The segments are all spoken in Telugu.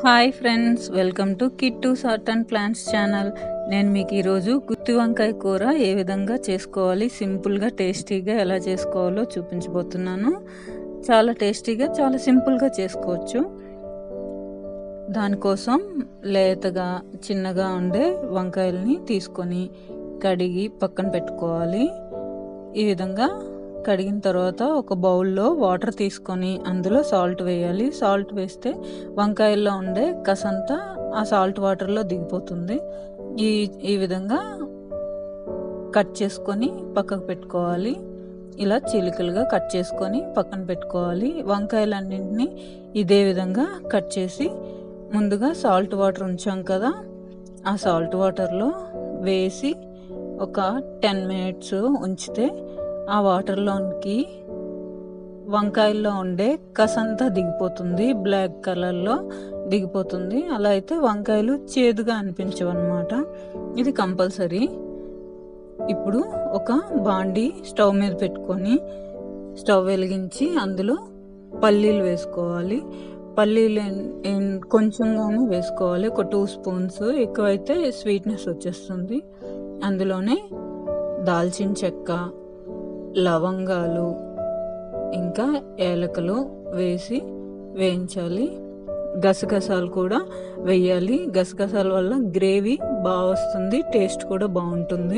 hi friends welcome to Kittu సార్ట్ అండ్ ప్లాంట్స్ ఛానల్ నేను మీకు ఈరోజు గుత్తి వంకాయ కూర ఏ విధంగా చేసుకోవాలి సింపుల్గా టేస్టీగా ఎలా చేసుకోవాలో చూపించబోతున్నాను చాలా టేస్టీగా చాలా సింపుల్గా చేసుకోవచ్చు దానికోసం లేతగా చిన్నగా ఉండే వంకాయల్ని తీసుకొని కడిగి పక్కన పెట్టుకోవాలి ఈ విధంగా కడిగిన తర్వాత ఒక బౌల్లో వాటర్ తీసుకొని అందులో సాల్ట్ వేయాలి సాల్ట్ వేస్తే వంకాయల్లో ఉండే కసంతా ఆ సాల్ట్ వాటర్లో దిగిపోతుంది ఈ ఈ విధంగా కట్ చేసుకొని పక్కకు పెట్టుకోవాలి ఇలా చీలికలుగా కట్ చేసుకొని పక్కన పెట్టుకోవాలి వంకాయలన్నింటినీ ఇదే విధంగా కట్ చేసి ముందుగా సాల్ట్ వాటర్ ఉంచాం కదా ఆ సాల్ట్ వాటర్లో వేసి ఒక టెన్ మినిట్స్ ఉంచితే ఆ వాటర్లోనికి వంకాయల్లో ఉండే కసంతా దిగిపోతుంది బ్లాక్ కలర్లో దిగిపోతుంది అలా అయితే వంకాయలు చేదుగా అనిపించవు అనమాట ఇది కంపల్సరీ ఇప్పుడు ఒక బాండి స్టవ్ మీద పెట్టుకొని స్టవ్ వెలిగించి అందులో పల్లీలు వేసుకోవాలి పల్లీలు కొంచెంగానే వేసుకోవాలి ఒక టూ స్పూన్స్ ఎక్కువైతే స్వీట్నెస్ వచ్చేస్తుంది అందులోనే దాల్చిన చెక్క లవంగాలు ఇంకా ఏలకలు వేసి వేయించాలి గసగసాలు కూడా వేయాలి గసగసాల వల్ల గ్రేవీ బాగా వస్తుంది టేస్ట్ కూడా బాగుంటుంది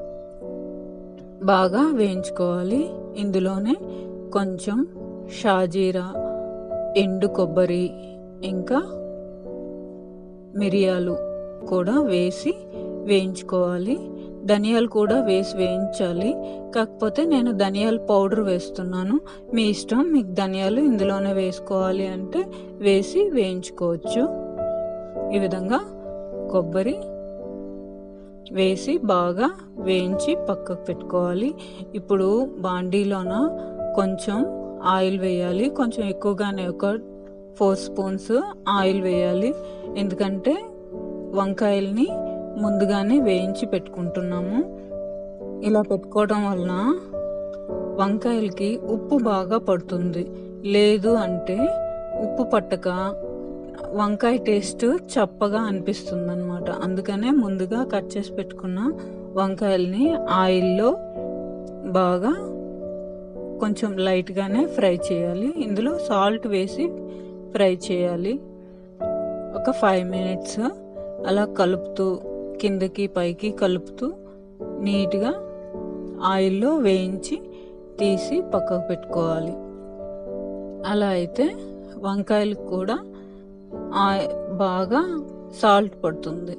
బాగా వేయించుకోవాలి ఇందులోనే కొంచెం షాజీరా ఎండు కొబ్బరి ఇంకా మిరియాలు కూడా వేసి వేయించుకోవాలి ధనియాలు కూడా వేసి వేయించాలి కాకపోతే నేను ధనియాల పౌడర్ వేస్తున్నాను మీ ఇష్టం మీకు ధనియాలు ఇందులోనే వేసుకోవాలి అంటే వేసి వేయించుకోవచ్చు ఈ విధంగా కొబ్బరి వేసి బాగా వేయించి పక్కకు పెట్టుకోవాలి ఇప్పుడు బాండీలోన కొంచెం ఆయిల్ వేయాలి కొంచెం ఎక్కువగానే ఒక ఫోర్ స్పూన్స్ ఆయిల్ వేయాలి ఎందుకంటే వంకాయల్ని ముందుగానే వేయించి పెట్టుకుంటున్నాము ఇలా పెట్టుకోవడం వలన వంకాయలకి ఉప్పు బాగా పడుతుంది లేదు అంటే ఉప్పు పట్టక వంకాయ టేస్ట్ చప్పగా అనిపిస్తుంది అనమాట అందుకనే ముందుగా కట్ చేసి పెట్టుకున్న వంకాయల్ని ఆయిల్లో బాగా కొంచెం లైట్గానే ఫ్రై చేయాలి ఇందులో సాల్ట్ వేసి ఫ్రై చేయాలి ఒక ఫైవ్ మినిట్స్ అలా కలుపుతూ కిందకి పైకి కలుపుతూ నీట్గా ఆయిల్లో వేయించి తీసి పక్కకు పెట్టుకోవాలి అలా అయితే వంకాయలకు కూడా బాగా సాల్ట్ పడుతుంది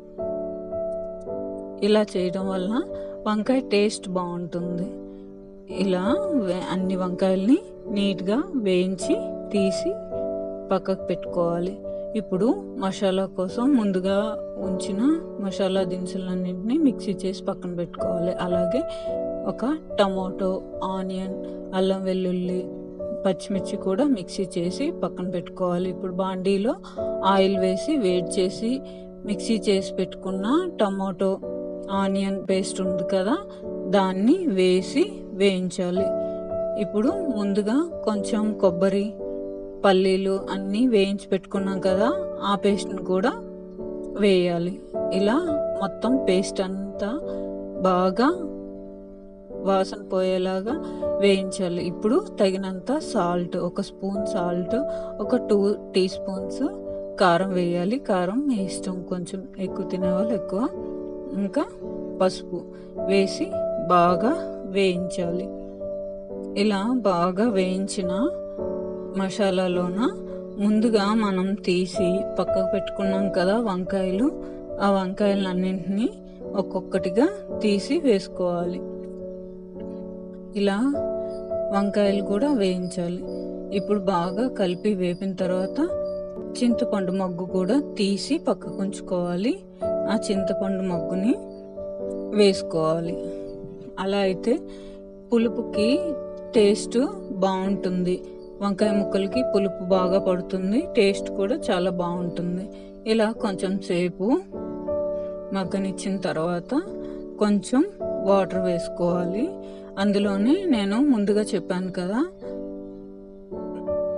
ఇలా చేయడం వల్ల వంకాయ టేస్ట్ బాగుంటుంది ఇలా అన్ని వంకాయల్ని నీట్గా వేయించి తీసి పక్కకు పెట్టుకోవాలి ఇప్పుడు మసాలా కోసం ముందుగా ఉంచిన మసాలా దినుసులన్నింటినీ మిక్సీ చేసి పక్కన పెట్టుకోవాలి అలాగే ఒక టమాటో ఆనియన్ అల్లం వెల్లుల్లి పచ్చిమిర్చి కూడా మిక్సీ చేసి పక్కన పెట్టుకోవాలి ఇప్పుడు బాండీలో ఆయిల్ వేసి వేడి చేసి మిక్సీ చేసి పెట్టుకున్న టమాటో ఆనియన్ పేస్ట్ ఉంది కదా దాన్ని వేసి వేయించాలి ఇప్పుడు ముందుగా కొంచెం కొబ్బరి పల్లీలు అన్నీ వేయించి పెట్టుకున్నాం కదా ఆ పేస్ట్ని కూడా వేయాలి ఇలా మొత్తం పేస్ట్ అంతా బాగా వాసన పోయేలాగా వేయించాలి ఇప్పుడు తగినంత సాల్ట్ ఒక స్పూన్ సాల్ట్ ఒక టూ టీ స్పూన్స్ కారం వేయాలి కారం మీ ఇష్టం కొంచెం ఎక్కువ తినేవాళ్ళు ఎక్కువ ఇంకా పసుపు వేసి బాగా వేయించాలి ఇలా బాగా వేయించిన మసాలాలోన ముందుగా మనం తీసి పక్కకు పెట్టుకున్నాం కదా వంకాయలు ఆ వంకాయలన్నింటినీ ఒక్కొక్కటిగా తీసి వేసుకోవాలి ఇలా వంకాయలు కూడా వేయించాలి ఇప్పుడు బాగా కలిపి వేపిన తర్వాత చింతపండు మగ్గు కూడా తీసి పక్కకు ఉంచుకోవాలి ఆ చింతపండు మగ్గుని వేసుకోవాలి అలా అయితే పులుపుకి టేస్ట్ బాగుంటుంది వంకాయ ముక్కలకి పులుపు బాగా పడుతుంది టేస్ట్ కూడా చాలా బాగుంటుంది ఇలా కొంచెం సేపు మగ్గనిచ్చిన తర్వాత కొంచెం వాటర్ వేసుకోవాలి అందులోనే నేను ముందుగా చెప్పాను కదా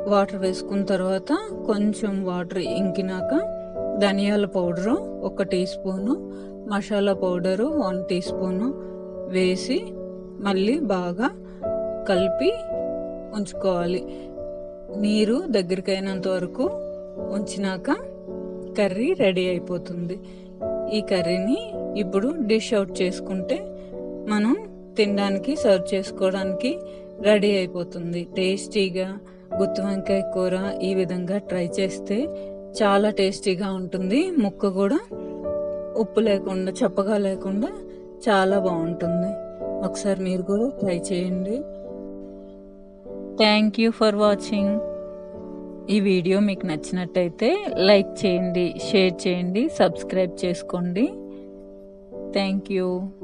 వాటర్ వేసుకున్న తర్వాత కొంచెం వాటర్ ఇంకినాక ధనియాల పౌడరు ఒక teaspoon masala powder one teaspoon వేసి మళ్ళీ బాగా కలిపి ఉంచుకోవాలి నీరు దగ్గరికి అయినంత వరకు ఉంచినాక కర్రీ రెడీ అయిపోతుంది ఈ కర్రీని ఇప్పుడు డిష్ అవుట్ చేసుకుంటే మనం తినడానికి సర్వ్ చేసుకోవడానికి రెడీ అయిపోతుంది టేస్టీగా గుత్తి వంకాయ కూర ఈ విధంగా ట్రై చేస్తే చాలా టేస్టీగా ఉంటుంది ముక్క కూడా ఉప్పు లేకుండా చప్పగా లేకుండా చాలా బాగుంటుంది ఒకసారి మీరు కూడా ట్రై చేయండి థ్యాంక్ యూ ఫర్ వాచింగ్ ఈ వీడియో మీకు నచ్చినట్టయితే లైక్ చేయండి షేర్ చేయండి సబ్స్క్రైబ్ చేసుకోండి థ్యాంక్ యూ